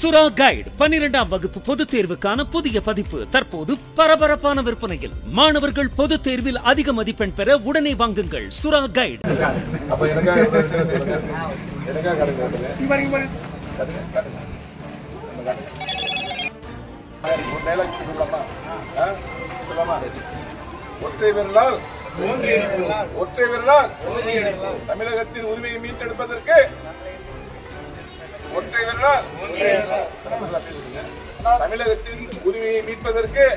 சுரா கைடு பன்னிரெண்டாம் வகுப்பு பொதுத் தேர்வுக்கான புதிய பதிப்பு தற்போது பரபரப்பான விற்பனையில் மாணவர்கள் பொதுத் தேர்வில் அதிக மதிப்பெண் பெற உடனே வாங்குங்கள் சுரா கைடு அப்ப எனக்காக எவ்வளவு இருக்குன்னு சொல்லுங்க. எனக்காக கடன் காட்டுங்க. காட்டுங்க, காட்டுங்க. நம்ம காட்டுங்க. ஒரு dialogue சொல்லலாமா? ஆ? சொல்லலாமா? ஒற்றை விரலால் ஒற்றை விரலால் தமிழகத்தின் உரிமையை மீட்டெடுப்பதற்கு ஒற்றை விரலால் நல்லா பேசுங்க. தமிழகத்தின் உரிமையை மீட்பதற்கு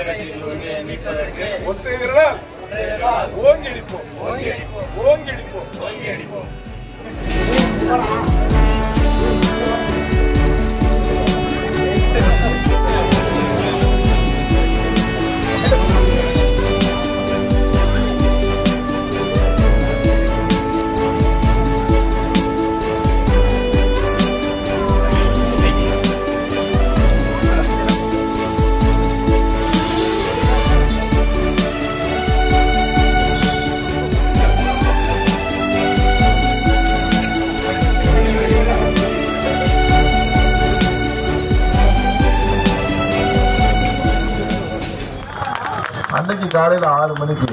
ஒற்றை விரலால் ஓங்கி அடிப்போம் ஓங்கி அடிப்போம் அன்னைக்கு காலையில ஆறு மணிக்கு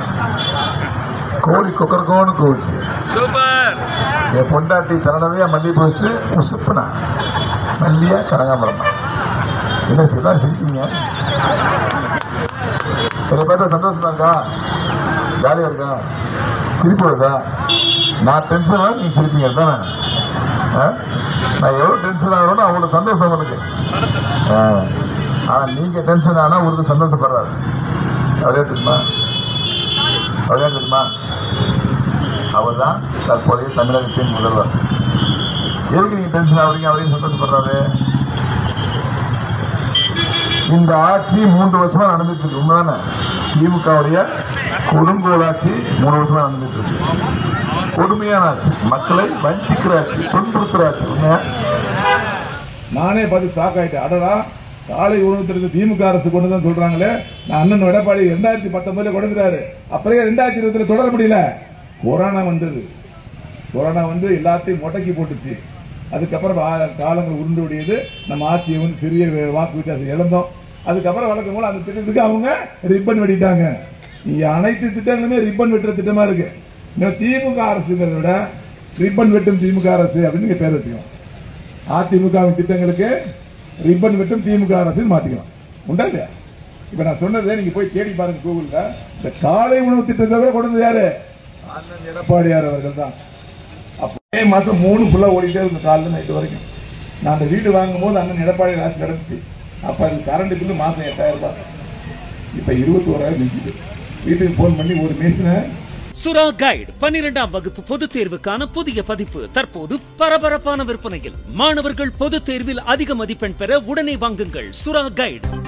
கோழி கொக்கரக்கோன்னு கோச்சு என் பொண்டாட்டி தன்னதையா மல்லி போச்சு உசுப்புனா மல்லியா கனகாம்பரமா என்ன செய்யலாம் சிரிப்பீங்க சில பேர்த்த சந்தோஷமா இருக்கா ஜாலியா இருக்கா சிரிப்பு வருதா நான் டென்ஷன் ஆகும் நீங்க சிரிப்பீங்க தானே ஆ? நான் எவ்வளோ டென்ஷன் ஆகிறோன்னு அவ்வளோ சந்தோஷம் எனக்கு ஆ. ஆனா நீங்க டென்ஷன் ஆனா ஒரு சந்தோஷப்படுறாரு அப்படியே தெரியுமா அப்படியே தெரியுமா அவர் தான் தற்போதைய தமிழகத்தின் முதல்வர் எதுக்கு நீங்க டென்ஷன் ஆகுறீங்க அவரையும் சந்தோஷப்படுறாரு இந்த ஆட்சி மூன்று வருஷமா நடந்துட்டு இருக்கு உண்மைதானே திமுகவுடைய கொடுங்கோலாட்சி மூணு வருஷமா நடந்துட்டு இருக்கு கொடுமையான ஆட்சி மக்களை வஞ்சிக்கிற ஆட்சி துன்புறுத்துற ஆட்சி உண்மையா நானே பார்த்து ஷாக் ஆயிட்டேன் அடடா காலை உணவு திட்டத்தை திமுக அரசு கொண்டு தான் சொல்றாங்களே நான் அண்ணன் எடப்பாடி ரெண்டாயிரத்தி பத்தொன்பதுல கொண்டு வந்துட்டாரு அப்புறம் ரெண்டாயிரத்தி இருபதுல தொடர முடியல கொரோனா வந்தது கொரோனா வந்து எல்லாத்தையும் முடக்கி போட்டுச்சு அதுக்கப்புறம் ஆ- காலங்கள் உருண்டு ஓடியது நம்ம ஆட்சியை வந்து சிறிய வே- வாக்கு வித்தியாசம் இழந்தோம் அதுக்கப்புறம் வழக்கம் போல அந்த திட்டத்துக்கு அவங்க ரிப்பன் வெட்டிட்டாங்க இங்க அனைத்து திட்டங்களுமே ரிப்பன் வெட்டுற திட்டமா இருக்கு இன்னும் திமுக அரசுங்கிறத விட ரிப்பன் வெட்டும் திமுக அரசு அப்படின்னு நீங்க பேர் வச்சுக்கலாம் அதிமுகவின் திட்டங்களுக்கு ரிப்பன் வெட்டும் திமுக அரசு மாத்திக்கலாம் உண்டா இல்லையா இப்ப நான் சொன்னதை நீங்க போய் தேடி பாருங்க கூகுள்ல இந்த காலை உணவு திட்டத்தை கூட கொண்டு வந்தது யாரு அண்ணன் எடப்பாடியார் அவர்கள் தான் அப்போ மே மாசம் மூணு ஃபுல்லா ஓடிட்டே இருந்த காலைல நைட்டு வரைக்கும் நான் அந்த வீடு வாங்கும் போது அண்ணன் எடப்பாடி ஆட்சி கிடந்துச்சு அப்ப அது கரண்ட் பில்லு மாசம் எட்டாயிரம் ரூபாய் இப்ப இருபத்தி ஓராயிரம் நிற்குது வீட்டுக்கு போன் பண்ணி ஒரு மேசனை சுரா கைடு பன்னிரெண்டாம் வகுப்பு பொதுத் தேர்வுக்கான புதிய பதிப்பு தற்போது பரபரப்பான விற்பனையில் மாணவர்கள் பொதுத் தேர்வில் அதிக மதிப்பெண் பெற உடனே வாங்குங்கள் சுரா கைடு